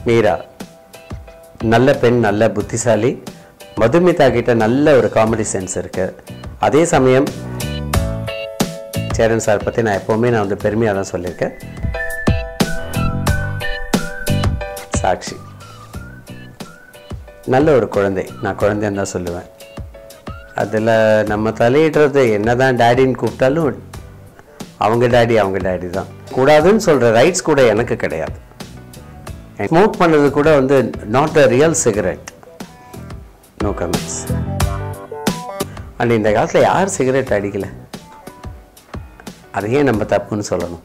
மீரா நல்ல பெண் நல்ல புத்திசாலி மதுமிதா கிட்ட நல்ல ஒரு காமெடி சென்ஸ் இருக்கு அதே சமயம் சேரன் சார் பற்றி நான் எப்போவுமே நான் வந்து பெருமையாக தான் சொல்லியிருக்கேன் சாக்ஷி நல்ல ஒரு குழந்தை நான் குழந்தைன்னு தான் சொல்லுவேன் அதில் நம்ம தலையிடுறது என்னதான் டேடின்னு கூப்பிட்டாலும் அவங்க டேடி அவங்க டேடி தான் கூடாதுன்னு சொல்கிற ரைட்ஸ் கூட எனக்கு கிடையாது ஸ்மோக் பண்ணது கூட வந்து not a real cigarette no comments and இந்த காலத்தில் யார் சிகரெட் அடிக்கல அதையே நம்ம தப்புன்னு சொல்லணும்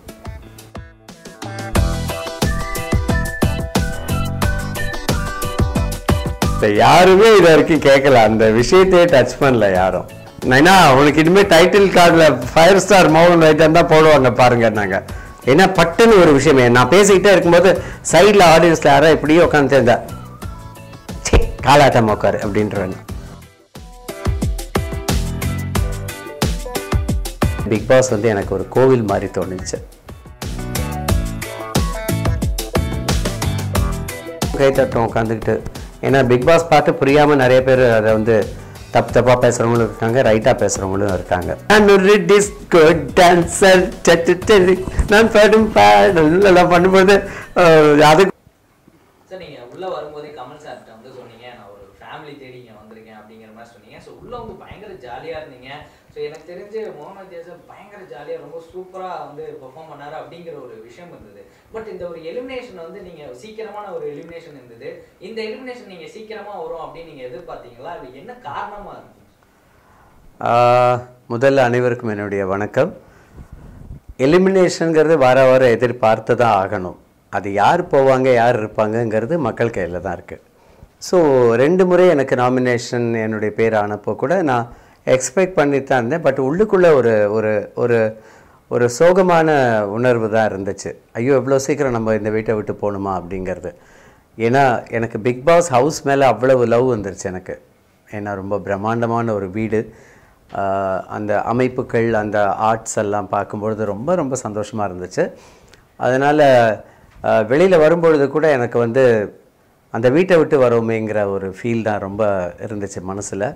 இப்ப யாருமே இது வரைக்கும் கேட்கல அந்த விஷயத்தையே டச் பண்ணல யாரும் ஏன்னா அவனுக்கு இனிமேல் டைட்டில் கார்டில் ஃபைவ் ஸ்டார் மோகன் ரைட்டன் தான் போடுவாங்க பாருங்க நாங்க ஏன்னா பட்டுன்னு ஒரு விஷயமே நான் பேசிக்கிட்டே இருக்கும்போது சைடில் ஆடியன்ஸில் யாரோ இப்படியே உட்காந்து தெரிஞ்சா சே காலாட்டம் உட்காரு அப்படின்றவன் பிக் பாஸ் வந்து எனக்கு ஒரு கோவில் மாதிரி தோணுச்சு கை தட்டம் உட்காந்துக்கிட்டு ஏன்னா பிக் பாஸ் பார்த்து புரியாமல் நிறைய பேர் அதை வந்து தப்பு தப்பாக பேசுகிறவங்களும் இருக்காங்க ரைட்டாக பேசுகிறவங்களும் இருக்காங்க நான் ஒரு டிஸ்கோ டான்சர் நான் பாடும் பாடல் எல்லாம் பண்ணும்போது அஹ், அது சார் நீங்க உள்ள வரும்போதே கமல் சார்கிட்ட வந்து சொன்னீங்க நான் ஒரு ஃபேமிலி தேடி இங்க வந்திருக்கேன் அப்படிங்கிற மாதிரி சொன்னீங்க ஸோ உள்ள வந்து பயங்கர ஜாலியா இருந்தீங்க ஸோ எனக்கு தெரிஞ்சு மோகன் தேசம் பயங்கர ஜாலியா ரொம்ப சூப்பரா வந்து பெர்ஃபார்ம் பண்ணாரு அப்படிங்கிற ஒரு விஷயம் இருந்தது பட் இந்த ஒரு எலிமினேஷன் வந்து நீங்க சீக்கிரமான ஒரு எலிமினேஷன் இருந்தது இந்த எலிமினேஷன் நீங்க சீக்கிரமா வரும் அப்படின்னு நீங்க எதிர்பார்த்தீங்களா அது என்ன காரணமா இருக்கும் ஆஹ், முதல்ல அனைவருக்கும் என்னுடைய வணக்கம் எலிமினேஷனுங்கிறது வார வாரம் எதிர்பார்த்து தான் ஆகணும் அது யார் போவாங்க யார் இருப்பாங்கங்கிறது மக்கள் கையில் தான் இருக்குது ஸோ ரெண்டு முறை எனக்கு நாமினேஷன் என்னுடைய பேர் ஆனப்போ கூட நான் எக்ஸ்பெக்ட் பண்ணிட்டு தான் இருந்தேன் பட் உள்ளுக்குள்ளே ஒரு ஒரு ஒரு ஒரு சோகமான உணர்வு தான் இருந்துச்சு ஐயோ எவ்வளோ சீக்கிரம் நம்ம இந்த வீட்டை விட்டு போகணுமா அப்படிங்கிறது ஏன்னா எனக்கு பிக் பாஸ் ஹவுஸ் மேலே அவ்வளவு லவ் வந்துருச்சு எனக்கு ஏன்னா ரொம்ப பிரம்மாண்டமான ஒரு வீடு ஆஹ் அந்த அமைப்புகள் அந்த ஆர்ட்ஸ் எல்லாம் பார்க்கும்பொழுது ரொம்ப ரொம்ப சந்தோஷமாக இருந்துச்சு அதனால் வெளியில் வரும்பொழுது கூட எனக்கு வந்து அந்த வீட்டை விட்டு வரோமேங்கிற ஒரு ஃபீல் தான் ரொம்ப இருந்துச்சு மனசில்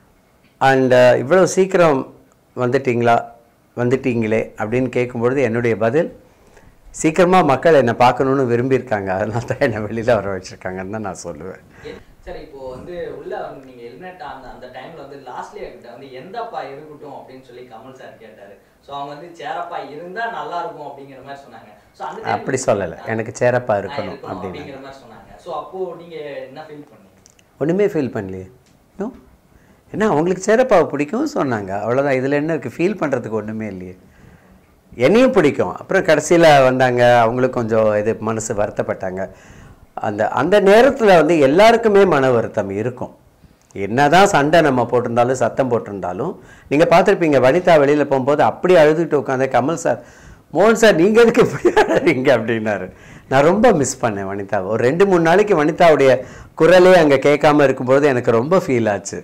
அண்ட் இவ்வளோ சீக்கிரம் வந்துட்டீங்களா வந்துட்டீங்களே அப்படின்னு கேட்கும்பொழுது என்னுடைய பதில் சீக்கிரமாக மக்கள் என்னை பார்க்கணுன்னு விரும்பியிருக்காங்க அதனால தான் என்னை வெளியில் வர வச்சுருக்காங்கன்னு தான் நான் சொல்லுவேன் சார் இப்போ வந்து உள்ள வந்து நீங்க எலிமினேட் ஆன அந்த டைம்ல வந்து லாஸ்ட்லியா கிட்ட வந்து எந்தப்பா இருக்கட்டும் அப்படின்னு சொல்லி கமல் சார் கேட்டாரு ஸோ அவங்க வந்து சேரப்பா இருந்தா நல்லா இருக்கும் அப்படிங்கிற மாதிரி சொன்னாங்க ஸோ அந்த time- அப்படி சொல்லலை எனக்கு சேரப்பா ஆ, இருக்கணும் இருக்கணும் அப்படின்னு அப்படிங்கிற மாதிரி சொன்னாங்க ஸோ அப்போ நீங்க என்ன ஃபீல் பண்ணீங்க ஒன்றுமே ஃபீல் பண்ணலையே நோ ஏன்னா அவங்களுக்கு சேரப்பாவை பிடிக்கும் சொன்னாங்க அவ்வளோதான் இதில் என்ன இருக்குது ஃபீல் பண்ணுறதுக்கு ஒன்றுமே இல்லையே என்னையும் பிடிக்கும் அப்புறம் கடைசியில் வந்தாங்க அவங்களுக்கு கொஞ்சம் இது மனசு வருத்தப்பட்டாங்க அந்த அந்த நேரத்தில் வந்து எல்லாருக்குமே மன வருத்தம் இருக்கும் என்னதான் சண்டை நம்ம போட்டிருந்தாலும் சத்தம் போட்டிருந்தாலும் நீங்கள் பார்த்துருப்பீங்க வனிதா வெளியில் போகும்போது அப்படி அழுதுகிட்டு உட்காந்து கமல் சார் மோகன் சார் நீங்கள் எதுக்கு இப்படி அழறீங்க அப்படின்னாரு நான் ரொம்ப மிஸ் பண்ணேன் வனிதாவை ஒரு ரெண்டு மூணு நாளைக்கு வனிதாவுடைய குரலே அங்கே கேட்காம இருக்கும்போது எனக்கு ரொம்ப ஃபீல் ஆச்சு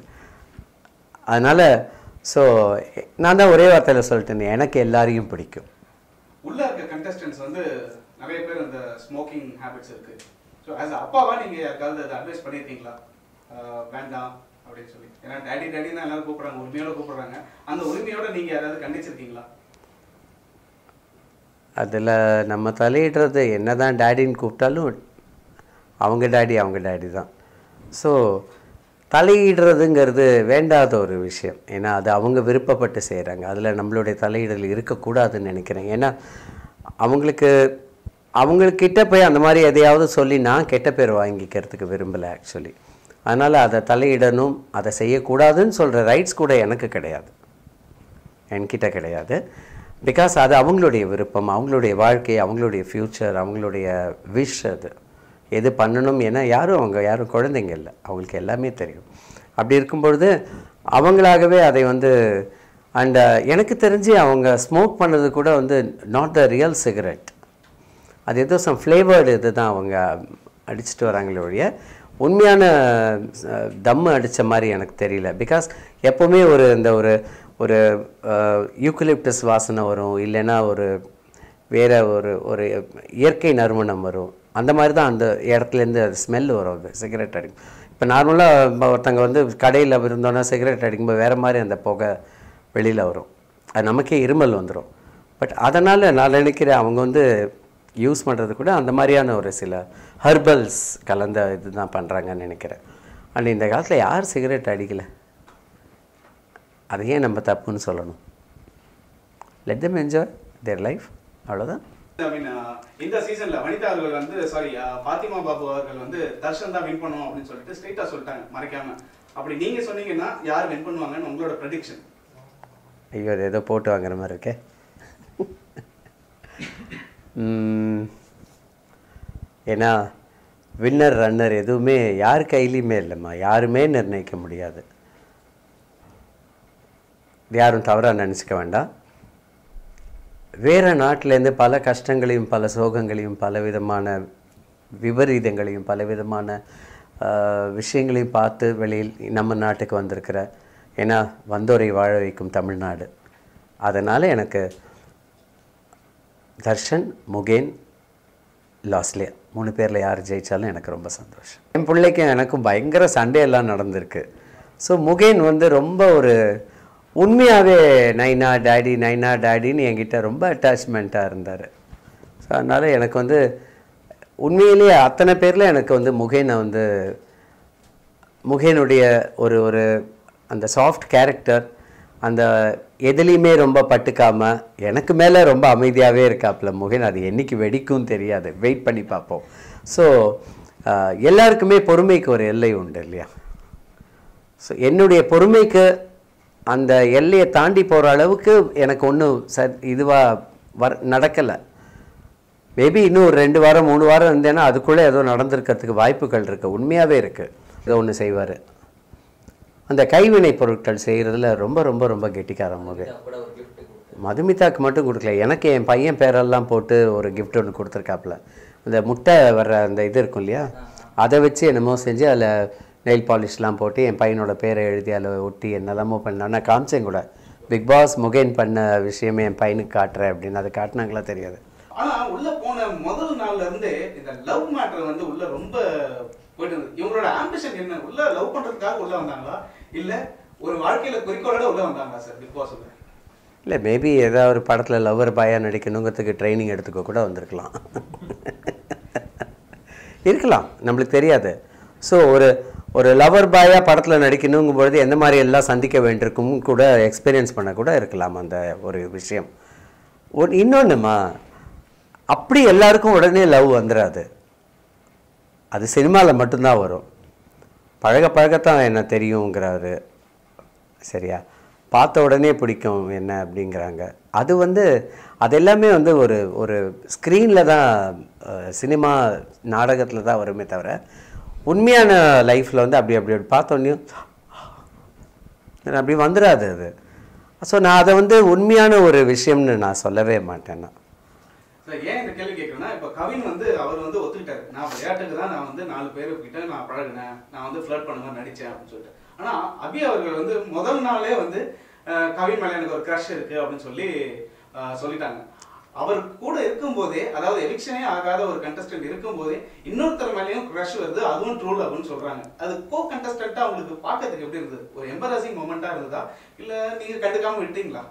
அதனால் ஸோ நான் தான் ஒரே வார்த்தையில் சொல்லிட்டேன் எனக்கு எல்லாரையும் பிடிக்கும் உள்ள இருக்க கண்டஸ்டன்ஸ் வந்து நிறைய பேர் அந்த ஸ்மோக்கிங் ஹேபிட்ஸ் இருக்கு ஸோ ஆஸ் அப்பாவா நீங்க யாருக்காவது அதை அட்வைஸ் பண்ணியிருக்கீங்களா ஆஹ் வேண்டாம் அப்படின்னு சொல்லி ஏன்னா டேடி டேடி தான் எல்லாரும் கூப்பிடுறாங்க உரிமையோட கூப்பிடுறாங்க அந்த உரிமையோட நீங்க யாராவது கண்டிச்சிருக்கீங்களா அதில் நம்ம தலையிடுறது என்ன தான் டேடின்னு கூப்பிட்டாலும் அவங்க டேடி அவங்க டேடி தான் ஸோ தலையிடுறதுங்கிறது வேண்டாத ஒரு விஷயம் ஏன்னா அது அவங்க விருப்பப்பட்டு செய்கிறாங்க அதில் நம்மளுடைய தலையீடுகள் இருக்கக்கூடாதுன்னு நினைக்கிறேன் ஏன்னா அவங்களுக்கு அவங்கக்கிட்ட போய் அந்த மாதிரி எதையாவது சொல்லி நான் கெட்ட பேர் வாங்கிக்கிறதுக்கு விரும்பலை ஆக்சுவலி அதனால் அதை தலையிடணும் அதை செய்யக்கூடாதுன்னு சொல்கிற ரைட்ஸ் கூட எனக்கு கிடையாது என்கிட்ட கிடையாது பிகாஸ் அது அவங்களுடைய விருப்பம் அவங்களுடைய வாழ்க்கை அவங்களுடைய ஃப்யூச்சர் அவங்களுடைய விஷ் அது எது பண்ணணும் ஏன்னா யாரும் அவங்க யாரும் குழந்தைங்க இல்லை அவங்களுக்கு எல்லாமே தெரியும் அப்படி இருக்கும்பொழுது அவங்களாகவே அதை வந்து அண்ட் எனக்கு தெரிஞ்சு அவங்க ஸ்மோக் பண்ணது கூட வந்து நாட் த ரியல் சிகரெட் அது ஏதோ சம் ஃப்ளேவர்டு இது தான் அவங்க அடிச்சுட்டு வராங்களே ஒழிய உண்மையான தம்மு அடித்த மாதிரி எனக்கு தெரியல பிகாஸ் எப்போவுமே ஒரு இந்த ஒரு ஒரு யூக்கலிப்டஸ் வாசனை வரும் இல்லைன்னா ஒரு வேற ஒரு ஒரு இயற்கை நறுமணம் வரும் அந்த மாதிரி தான் அந்த இடத்துலேருந்து அது ஸ்மெல் வரும் அது சிகரெட் அடிக்கும் இப்போ நார்மலாக ஒருத்தங்க வந்து கடையில் இருந்தோன்னா சிகரெட் அடிக்கும்போது வேறு மாதிரி அந்த புகை வெளியில் வரும் அது நமக்கே இருமல் வந்துடும் பட் அதனால் நான் நினைக்கிறேன் அவங்க வந்து யூஸ் பண்ணுறது கூட அந்த மாதிரியான ஒரு சில ஹர்பல்ஸ் கலந்த இதுதான் பண்ணுறாங்கன்னு நினைக்கிறேன் அண்ட் இந்த காலத்தில் யார் சிகரெட் அடிக்கலை அதை ஏன் நம்ம தப்புன்னு சொல்லணும் let them enjoy their life அவ்வளோதான் I mean, uh, இந்த சீசன்ல வனிதா அவர்கள் வந்து சாரி பாத்திமா பாபு அவர்கள் வந்து தர்ஷன் தான் வின் பண்ணுவோம் அப்படின்னு சொல்லிட்டு ஸ்ட்ரெயிட்டா சொல்லிட்டாங்க மறைக்காம அப்படி நீங்க சொன்னீங்கன்னா யார் வின் பண்ணுவாங்கன்னு உங்களோட ப்ரெடிக்ஷன் ஐயோ அது ஏதோ போட்டு வாங்குற மாதிரி இருக்கே ம், ஏன்னா வின்னர் ரன்னர் எதுவுமே யார் கையிலையுமே இல்லைம்மா யாருமே நிர்ணயிக்க முடியாது இது யாரும் தவறாக நினச்சிக்க வேண்டாம் வேறு நாட்டிலேருந்து பல கஷ்டங்களையும் பல சோகங்களையும் பல விதமான விபரீதங்களையும் பல விதமான ஆஹ், விஷயங்களையும் பார்த்து வெளியில் நம்ம நாட்டுக்கு வந்திருக்கிற ஏன்னா வந்தோரை வாழ வைக்கும் தமிழ்நாடு அதனால் எனக்கு தர்ஷன் முகேன் லாஸ்லியா மூணு பேரில் யார் ஜெயித்தாலும் எனக்கு ரொம்ப சந்தோஷம் என் பிள்ளைக்கும் எனக்கும் பயங்கர சண்டை எல்லாம் நடந்திருக்கு ஸோ முகேன் வந்து ரொம்ப ஒரு உண்மையாகவே நைனா டேடி நைனா டேடின்னு என்கிட்ட ரொம்ப அட்டாச்மெண்ட்டாக இருந்தார் ஸோ அதனால் எனக்கு வந்து உண்மையிலேயே அத்தனை பேரில் எனக்கு வந்து முகேனை வந்து முகேனுடைய ஒரு ஒரு அந்த சாஃப்ட் கேரக்டர் அந்த எதுலேயுமே ரொம்ப பட்டுக்காம எனக்கு மேலே ரொம்ப அமைதியாகவே இருக்காப்புல முகேன் அது என்னைக்கு வெடிக்கும் தெரியாது வெயிட் பண்ணி பார்ப்போம் ஸோ எல்லாருக்குமே பொறுமைக்கு ஒரு எல்லை உண்டு இல்லையா ஸோ என்னுடைய பொறுமைக்கு அந்த எல்லையை தாண்டி போகிற அளவுக்கு எனக்கு ஒன்றும் ச இதுவாக வர் நடக்கலை மேபி இன்னும் ஒரு ரெண்டு வாரம் மூணு வாரம் இருந்தேன்னா அதுக்குள்ளே ஏதோ நடந்திருக்கிறதுக்கு வாய்ப்புகள் இருக்குது உண்மையாகவே இருக்குது ஏதோ ஒன்று செய்வார் அந்த கைவினை பொருட்கள் செய்கிறதுல ரொம்ப ரொம்ப ரொம்ப கெட்டிக்காரன் முக கூட ஒரு gift கொடுத்து மதுமிதாக்கு மட்டும் கொடுக்கல எனக்கு என் பையன் பேரெல்லாம் போட்டு ஒரு gift ஒன்று கொடுத்துருக்காப்புல இந்த முட்டை வர்ற அந்த இது இருக்கும் இல்லையா அதை வச்சு என்னமோ செஞ்சு அதில் நெயில் பாலிஷ்லாம் போட்டு என் பையனோட பேரை எழுதி அதில் ஒட்டி என்னெல்லாமோ பண்ணான் நான் காமிச்சேன் கூட பிக் பாஸ் முகேன் பண்ண விஷயமே என் பையனுக்கு காட்டுறேன் அப்படின்னு அதை காட்டினாங்களா தெரியாது ஆனா உள்ள போன முதல் நாள்ல இருந்தே இந்த லவ் மேட்டர் வந்து உள்ள ரொம்ப போயிட்டு இருந்தது இவங்களோட ஆம்பிஷன் என்ன உள்ள லவ் பண்றதுக்காக உள்ள வந்தாங்களா இல்ல ஒரு வாழ்க்கையில குறிக்கோளோட உள்ள வந்தாங்களா சார் பிக் பாஸ் உள்ள இல்லை மேபி ஏதாவது ஒரு படத்தில் லவ்வர் பாயாக நடிக்கணுங்கிறதுக்கு ட்ரைனிங் எடுத்துக்க கூட வந்திருக்கலாம் இருக்கலாம் நம்மளுக்கு தெரியாது ஸோ ஒரு ஒரு லவர் பாயாக படத்தில் நடிக்கணுங்கும் பொழுது எந்த மாதிரி எல்லாம் சந்திக்க வேண்டியிருக்கும் கூட எக்ஸ்பீரியன்ஸ் பண்ண கூட இருக்கலாம் அந்த ஒரு விஷயம் ஒரு இன்னொன்றுமா அப்படி எல்லாருக்கும் உடனே லவ் வந்துடாது அது சினிமாவில் மட்டும்தான் வரும் பழக பழகத்தான் என்ன தெரியுங்கிறாரு சரியா பார்த்த உடனே பிடிக்கும் என்ன அப்படிங்கிறாங்க அது வந்து அது எல்லாமே வந்து ஒரு ஒரு ஸ்க்ரீனில் தான் சினிமா நாடகத்தில் தான் வருமே தவிர உண்மையான லைஃப்பில் வந்து அப்படி அப்படி அப்படி பார்த்தோன்னையும் அப்படி வந்துடாது அது ஸோ நான் அதை வந்து உண்மையான ஒரு விஷயம்னு நான் சொல்லவே மாட்டேன் நான் சார் ஏன் இந்த கேள்வி கேட்குறேன்னா இப்போ கவின் வந்து அவர் வந்து ஒத்துக்கிட்டாரு நான் விளையாட்டுக்கு தான் நான் வந்து நாலு பேர் கிட்ட நான் பழகினேன் நான் வந்து ஃப்ளர்ட் பண்ண மாதிரி நடிச்சேன் அப்படின்னு சொல்லிட்டு ஆனா அபி அவர்கள் வந்து முதல் நாளே வந்து அஹ், கவின் மேல எனக்கு ஒரு க்ரஷ் இருக்கு அப்படின்னு சொல்லி அஹ், சொல்லிட்டாங்க அவர் கூட இருக்கும்போதே அதாவது எவிக்ஷனே ஆகாத ஒரு கண்டஸ்டன்ட் இருக்கும்போதே இன்னொருத்தர் மேலேயும் க்ரஷ் வருது அதுவும் ட்ரூ லவ்னு சொல்றாங்க அது கோ கண்டஸ்டண்டா உங்களுக்கு பார்க்கறதுக்கு எப்படி இருந்தது ஒரு எம்பரசிங் மூமெண்டா இருந்ததா இல்ல நீங்க கண்டுக்காம விட்டீங்களா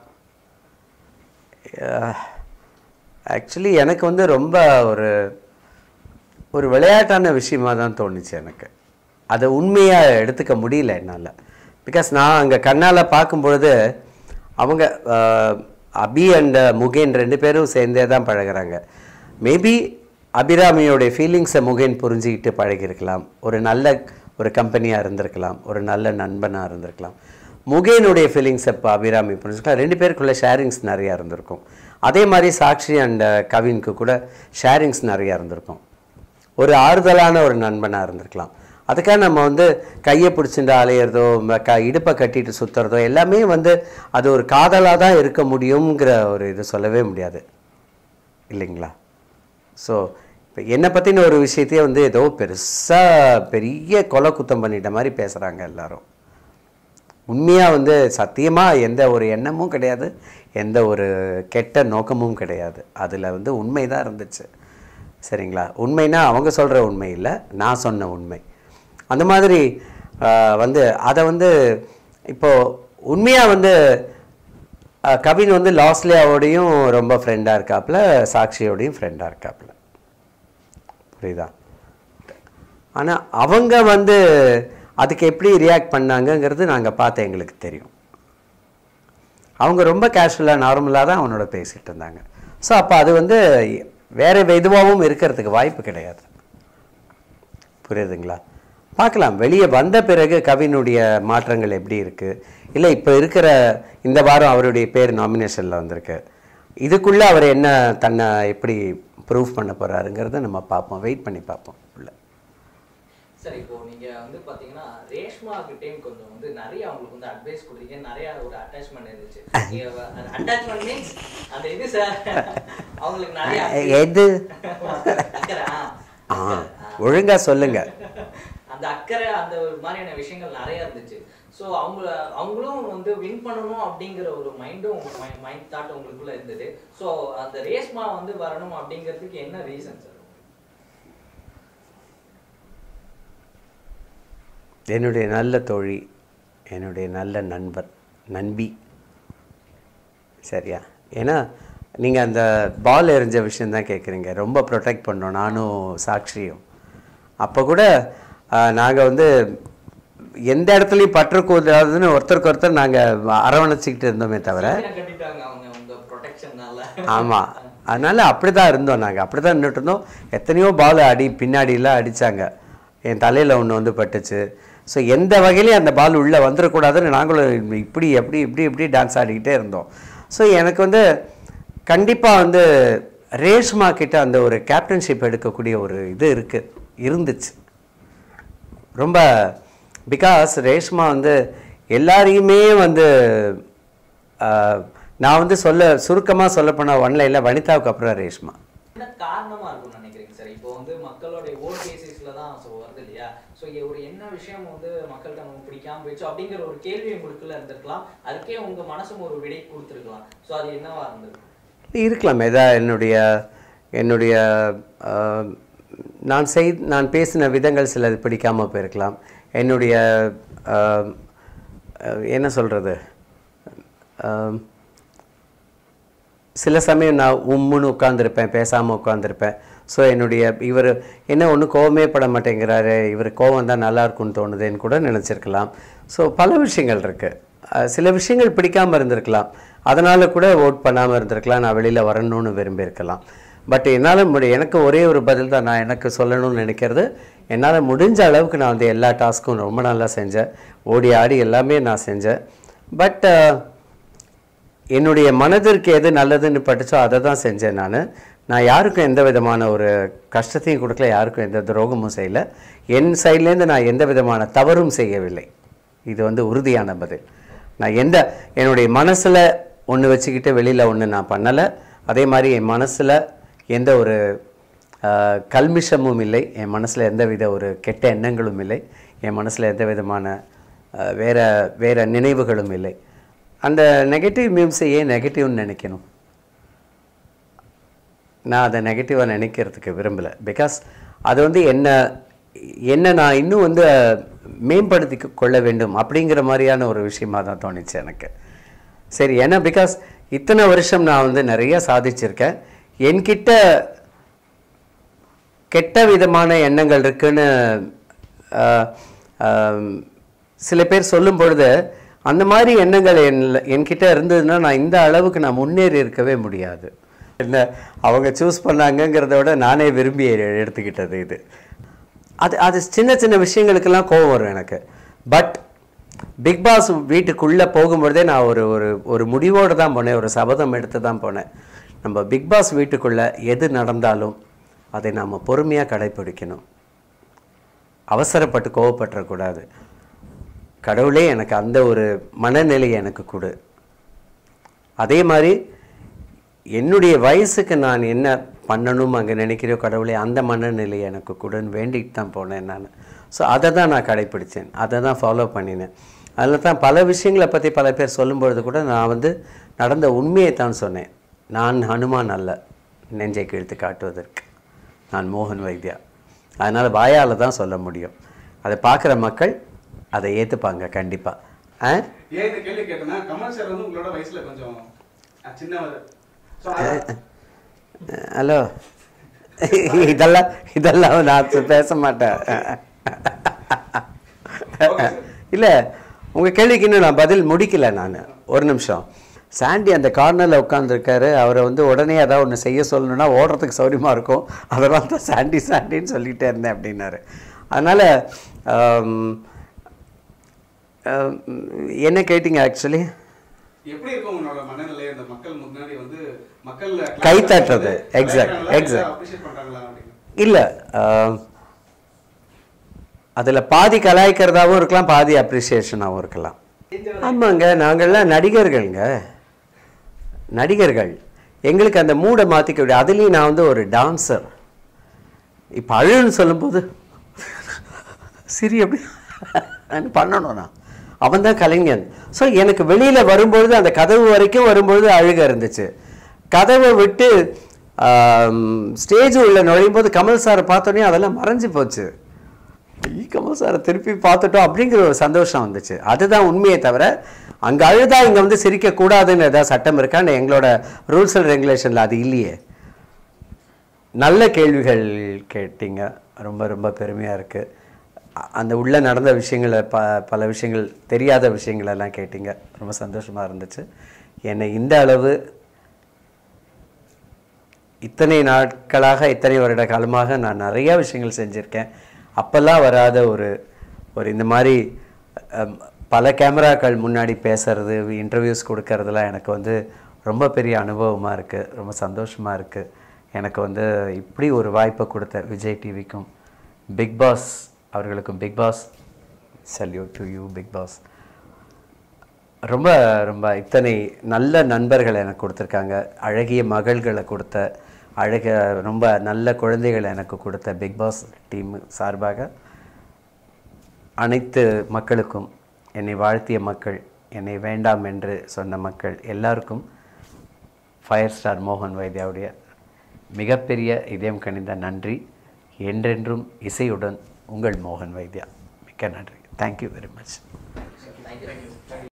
ஆக்சுவலி எனக்கு வந்து ரொம்ப ஒரு ஒரு விளையாட்டான விஷயமா தான் தோணுச்சு எனக்கு அதை உண்மையாக எடுத்துக்க முடியல என்னால் பிகாஸ் நான் அங்கே கண்ணால் பார்க்கும் பொழுது அவங்க ஆஹ், அபி அண்ட் முகேன் ரெண்டு பேரும் சேர்ந்தே தான் பழகுறாங்க மேபி அபிராமியோடைய ஃபீலிங்ஸை முகேன் புரிஞ்சுக்கிட்டு பழகியிருக்கலாம் ஒரு நல்ல ஒரு கம்பெனியாக இருந்திருக்கலாம் ஒரு நல்ல நண்பனாக இருந்திருக்கலாம் முகேனுடைய ஃபீலிங்ஸை இப்போ அபிராமி புரிஞ்சுக்கலாம் ரெண்டு பேருக்குள்ள ஷேரிங்ஸ் நிறையா இருந்திருக்கும் அதே மாதிரி சாக்ஷி அண்ட் கவினுக்கு கூட ஷேரிங்ஸ் நிறையா இருந்திருக்கும் ஒரு ஆறுதலான ஒரு நண்பனாக இருந்திருக்கலாம் அதுக்காக நம்ம வந்து கையை பிடிச்சிட்டு அலையிறதோ ம- க இடுப்பை கட்டிட்டு சுற்றுறதோ எல்லாமே வந்து அது ஒரு காதலாக தான் இருக்க முடியுங்கிற ஒரு இது சொல்லவே முடியாது இல்லைங்களா ஸோ இப்போ என்னை பற்றின ஒரு விஷயத்தையே வந்து ஏதோ பெருசாக பெரிய கொலை குத்தம் பண்ணிட்ட மாதிரி பேசுகிறாங்க எல்லாரும் உண்மையாக வந்து சத்தியமாக எந்த ஒரு எண்ணமும் கிடையாது எந்த ஒரு கெட்ட நோக்கமும் கிடையாது அதில் வந்து உண்மை தான் இருந்துச்சு சரிங்களா உண்மைனா அவங்க சொல்கிற உண்மை இல்லை நான் சொன்ன உண்மை அந்த மாதிரி ஆஹ், வந்து அதை வந்து இப்போது உண்மையாக வந்து ஆஹ், கவின் வந்து லாஸ்லியாவோடையும் ரொம்ப ஃப்ரெண்டாக இருக்காப்புல சாக்ஷியோடையும் ஃப்ரெண்டாக இருக்காப்புல புரியுதா ஆனால் அவங்க வந்து அதுக்கு எப்படி ரியாக்ட் பண்ணாங்கங்கிறது நாங்கள் பார்த்து எங்களுக்கு தெரியும் அவங்க ரொம்ப கேஷுவலாக நார்மலாக தான் அவனோட பேசிகிட்டு இருந்தாங்க ஸோ அப்போ அது வந்து வேறு எதுவாகவும் இருக்கிறதுக்கு வாய்ப்பு கிடையாது புரியுதுங்களா பார்க்கலாம் வெளியே வந்த பிறகு கவினுடைய மாற்றங்கள் எப்படி இருக்குது இல்லை இப்போ இருக்கிற இந்த வாரம் அவருடைய பேர் நாமினேஷனில் வந்திருக்கு இதுக்குள்ளே அவர் என்ன தன்னை எப்படி ப்ரூவ் பண்ண போகிறாருங்கிறத நம்ம பார்ப்போம் வெயிட் பண்ணி பார்ப்போம் உள்ள சார் இப்போ நீங்க வந்து பாத்தீங்கன்னா ரேஷ்மா கிட்டேயும் கொஞ்சம் வந்து நிறைய அவங்களுக்கு வந்து அட்வைஸ் கொடுத்தீங்க நிறைய ஒரு அட்டாச்மெண்ட் இருந்துச்சு அட்டாச்மெண்ட் மீன்ஸ் அந்த இது சார் அவங்களுக்கு நிறைய எது அக்கறை ஆ. ஆ ஒழுங்காக சொல்லுங்கள் அந்த அக்கறை அந்த ஒரு மாதிரியான விஷயங்கள் நிறைய இருந்துச்சு ஸோ அவங்க அவங்களும் வந்து வின் பண்ணணும் அப்படிங்கிற ஒரு மைண்டும் மைண்ட் தாட் உங்களுக்குள்ள இருந்தது ஸோ அந்த ரேஷ்மா வந்து வரணும் அப்படிங்கிறதுக்கு என்ன ரீசன் சார் என்னுடைய நல்ல தோழி என்னுடைய நல்ல நண்பர் நண்பி சரியா ஏன்னா நீங்கள் அந்த பால் எறிஞ்ச விஷயந்தான் கேட்குறீங்க ரொம்ப ப்ரொடெக்ட் பண்ணோம் நானும் சாட்சியும் அப்போ கூட நாங்கள் வந்து எந்த இடத்துலையும் பற்றுக்கூடாதுன்னு ஒருத்தருக்கு ஒருத்தர் நாங்கள் அரவணைச்சிக்கிட்டு இருந்தோமே தவிர சீக்கிரம் கட்டிட்டாங்க அவங்க உங்க ப்ரொடெக்ஷன்னால ஆமாம் அதனால் அப்படி தான் இருந்தோம் நாங்கள் அப்படி தான் நின்றுட்டு இருந்தோம் எத்தனையோ பால் அடி பின்னாடிலாம் அடித்தாங்க என் தலையில் ஒன்று வந்து பட்டுச்சு ஸோ எந்த வகையிலையும் அந்த பால் உள்ளே வந்துடக்கூடாதுன்னு நாங்களும் இப்படி எப்படி இப்படி இப்படி டான்ஸ் ஆடிக்கிட்டே இருந்தோம் ஸோ எனக்கு வந்து கண்டிப்பாக வந்து ரேஷ்மா கிட்ட அந்த ஒரு கேப்டன்ஷிப் எடுக்கக்கூடிய ஒரு இது இருக்குது இருந்துச்சு ரொம்ப பிகாஸ் ரேஷ்மா வந்து எல்லாரையுமே வந்து ஆஹ், நான் வந்து சொல்ல சுருக்கமாக சொல்ல போனால் ஒன்லைனில் வனிதாவுக்கு அப்புறம் ரேஷ்மா என்ன காரணமா இருக்கும்னு நினைக்கிறீங்க சார் இப்போ வந்து மக்களுடைய ஓட் பேசிஸ்ல தான் ஸோ வருது இல்லையா ஸோ ஒரு என்ன விஷயம் வந்து மக்கள்கிட்ட நமக்கு பிடிக்காம போயிடுச்சு அப்படிங்கிற ஒரு கேள்வி உங்களுக்குள்ள இருந்திருக்கலாம் அதுக்கே உங்க மனசும் ஒரு விடை கொடுத்துருக்கலாம் ஸோ அது என்னவா இருந்திருக்கும் இருக்கலாம் ஏதா என்னுடைய என்னுடைய ஆஹ், நான் செய் நான் பேசின விதங்கள் சிலது பிடிக்காமல் போயிருக்கலாம் என்னுடைய ஆஹ், ஆஹ், என்ன சொல்கிறது சில சமயம் நான் உம்முன்னு உட்காந்துருப்பேன் பேசாமல் உட்காந்துருப்பேன் ஸோ என்னுடைய இவர் என்ன ஒன்றும் கோவமே பட மாட்டேங்கிறாரு இவர் கோவம் தான் நல்லா இருக்கும்னு தோணுதேன்னு கூட நினச்சிருக்கலாம் ஸோ பல விஷயங்கள் இருக்குது சில விஷயங்கள் பிடிக்காமல் இருந்திருக்கலாம் அதனால் கூட ஓட் பண்ணாமல் இருந்திருக்கலாம் நான் வெளியில் வரணும்னு விரும்பியிருக்கலாம் பட் என்னால் முடி எனக்கு ஒரே ஒரு பதில் தான் நான் எனக்கு சொல்லணும்னு நினைக்கிறது என்னால் முடிஞ்ச அளவுக்கு நான் வந்து எல்லா டாஸ்க்கும் ரொம்ப நல்லா செஞ்சேன் ஓடி ஆடி எல்லாமே நான் செஞ்சேன் பட் என்னுடைய மனதிற்கு எது நல்லதுன்னு பட்டுச்சோ அதை தான் செஞ்சேன் நான் நான் யாருக்கும் எந்த விதமான ஒரு கஷ்டத்தையும் கொடுக்கல யாருக்கும் எந்த துரோகமும் செய்யல என் சைட்லேருந்து நான் எந்த விதமான தவறும் செய்யவில்லை இது வந்து உறுதியான பதில் நான் எந்த என்னுடைய மனசில் ஒன்று வச்சுக்கிட்டு வெளியில் ஒன்று நான் பண்ணலை அதே மாதிரி என் மனசில் எந்த ஒரு ஆஹ், கல்மிஷமும் இல்லை என் மனசில் எந்த வித ஒரு கெட்ட எண்ணங்களும் இல்லை என் மனசில் எந்த விதமான ஆஹ், வேற வேற நினைவுகளும் இல்லை அந்த நெகட்டிவ் மீம்ஸை ஏன் நெகட்டிவ்னு நினைக்கணும் நான் அதை நெகட்டிவாக நினைக்கிறதுக்கு விரும்பலை பிகாஸ் அது வந்து என்ன என்ன நான் இன்னும் வந்து மேம்படுத்தி கொள்ள வேண்டும் அப்படிங்கிற மாதிரியான ஒரு விஷயமா தான் தோணுச்சு எனக்கு சரி ஏன்னா பிகாஸ் இத்தனை வருஷம் நான் வந்து நிறைய சாதிச்சிருக்கேன் என்கிட்ட கெட்ட விதமான எண்ணங்கள் இருக்குன்னு ஆஹ், ஆம், சில பேர் சொல்லும் பொழுது அந்த மாதிரி எண்ணங்கள் என் என்கிட்ட இருந்ததுன்னா நான் இந்த அளவுக்கு நான் முன்னேறி இருக்கவே முடியாது என்ன அவங்க சூஸ் பண்ணாங்கங்கிறத விட நானே விரும்பி எ- எடுத்துக்கிட்டது இது அது அது சின்ன சின்ன விஷயங்களுக்கெல்லாம் கோபம் வரும் எனக்கு பட் பிக் பாஸ் வீட்டுக்குள்ளே போகும்பொழுதே நான் ஒரு ஒரு ஒரு முடிவோடு தான் போனேன் ஒரு சபதம் எடுத்து தான் போனேன் நம்ம பிக் பாஸ் வீட்டுக்குள்ளே எது நடந்தாலும் அதை நாம் பொறுமையாக கடைப்பிடிக்கணும் அவசரப்பட்டு கோவப்பட்டுறக்கூடாது கடவுளே எனக்கு அந்த ஒரு மனநிலையை எனக்கு கொடு அதே மாதிரி என்னுடைய வயசுக்கு நான் என்ன பண்ணணும் அங்கே நினைக்கிறோ கடவுளே அந்த மனநிலையை எனக்கு கொடுன்னு வேண்டிட்டு தான் போனேன் நான் ஸோ அதை தான் நான் கடைப்பிடிச்சேன் அதை தான் ஃபாலோ பண்ணினேன் அதில் தான் பல விஷயங்களை பற்றி பல பேர் சொல்லும்பொழுது கூட நான் வந்து நடந்த உண்மையை தான் சொன்னேன் நான் ஹனுமான் அல்ல நெஞ்சை கிழித்து காட்டுவதற்கு நான் மோகன் வைத்யா அதனால் வாயால் தான் சொல்ல முடியும் அதை பார்க்குற மக்கள் அதை ஏற்றுப்பாங்க கண்டிப்பாக ஆ ஏன் இந்த கேள்வி கேட்டேன்னா கமல் சார் வந்து உங்களோட வயசுல கொஞ்சம் அஹ், சின்னவர் ஸோ ஹலோ இதெல்லாம் இதெல்லாம் நான் சொ- பேச மாட்டேன் இல்லை உங்கள் கேள்விக்கு இன்னும் நான் பதில் முடிக்கல நான் ஒரு நிமிஷம் சாண்டி அந்த கார்னரில் உட்காந்துருக்காரு அவரை வந்து உடனே ஏதாவது ஒன்று செய்ய சொல்லணும்னா ஓடுறதுக்கு சௌரியமாக இருக்கும் அதெல்லாம் தான் சாண்டி சாண்டின்னு சொல்லிகிட்டே இருந்தேன் அப்படின்னாரு அதனால் என்ன கேட்டிங்க ஆக்சுவலி எப்படி இருக்கும் உங்களோட மனநிலை அந்த மக்கள் முன்னாடி வந்து மக்கள் கை தட்டுறது. Exact, exact. அப்ரிஷியேட் பண்றாங்களா அப்படின்னு இல்லை அதில் பாதி கலாய்க்கிறதாவும் இருக்கலாம் பாதி அப்ரிசியேஷனாகவும் இருக்கலாம் ஆமாங்க நாங்கள்லாம் நடிகர்கள்ங்க நடிகர்கள் எங்களுக்கு அந்த மூடை மாற்றிக்க முடியும் அதுலேயும் நான் வந்து ஒரு டான்சர் இப்போ அழுன்னு சொல்லும்போது சரி அப்படி பண்ணணும் நான் அவன் தான் கலைஞன் ஸோ எனக்கு வெளியில் வரும்பொழுது அந்த கதவு வரைக்கும் வரும்பொழுது அழுக இருந்துச்சு கதவை விட்டு ஸ்டேஜ் உள்ள நுழையும் போது கமல் சாரை பார்த்தோன்னே அதெல்லாம் மறைஞ்சு போச்சு ஐ, கமல் சாரை திருப்பி பார்த்துட்டோம் அப்படிங்கிற ஒரு சந்தோஷம் வந்துச்சு அதுதான் உண்மையே தவிர அங்கே அழுதா இங்கே வந்து சிரிக்கக்கூடாதுன்னு ஏதாவது சட்டம் இருக்கான்னு எங்களோட ரூல்ஸ் அண்ட் ரெகுலேஷனில் அது இல்லையே நல்ல கேள்விகள் கேட்டீங்க ரொம்ப ரொம்ப பெருமையாக இருக்குது அந்த உள்ளே நடந்த விஷயங்களை ப பல விஷயங்கள் தெரியாத விஷயங்களெல்லாம் கேட்டீங்க ரொம்ப சந்தோஷமாக இருந்துச்சு என்னை இந்த அளவு இத்தனை நாட்களாக இத்தனை வருட காலமாக நான் நிறைய விஷயங்கள் செஞ்சுருக்கேன் அப்போல்லாம் வராத ஒரு ஒரு இந்த மாதிரி அம், பல கேமராக்கள் முன்னாடி பேசுறது இன்டர்வியூஸ் கொடுக்கறதுலாம் எனக்கு வந்து ரொம்ப பெரிய அனுபவமாக இருக்குது ரொம்ப சந்தோஷமாக இருக்குது எனக்கு வந்து இப்படி ஒரு வாய்ப்பை கொடுத்த விஜய் டிவிக்கும் பிக் பாஸ் அவர்களுக்கும் big boss salute to you big boss ரொம்ப ரொம்ப இத்தனை நல்ல நண்பர்கள் எனக்கு கொடுத்துருக்காங்க அழகிய மகள்களை கொடுத்த அழக ரொம்ப நல்ல குழந்தைகளை எனக்கு கொடுத்த பிக் பாஸ் டீம் சார்பாக அனைத்து மக்களுக்கும் என்னை வாழ்த்திய மக்கள் என்னை வேண்டாம் என்று சொன்ன மக்கள் எல்லாருக்கும் ஃபயர் ஸ்டார் மோகன் வைத்யாவுடைய மிகப்பெரிய இதயம் கனிந்த நன்றி என்றென்றும் இசையுடன் உங்கள் மோகன் வைத்யா மிக்க நன்றி தேங்க்யூ வெரி மச் தேங்க்யூ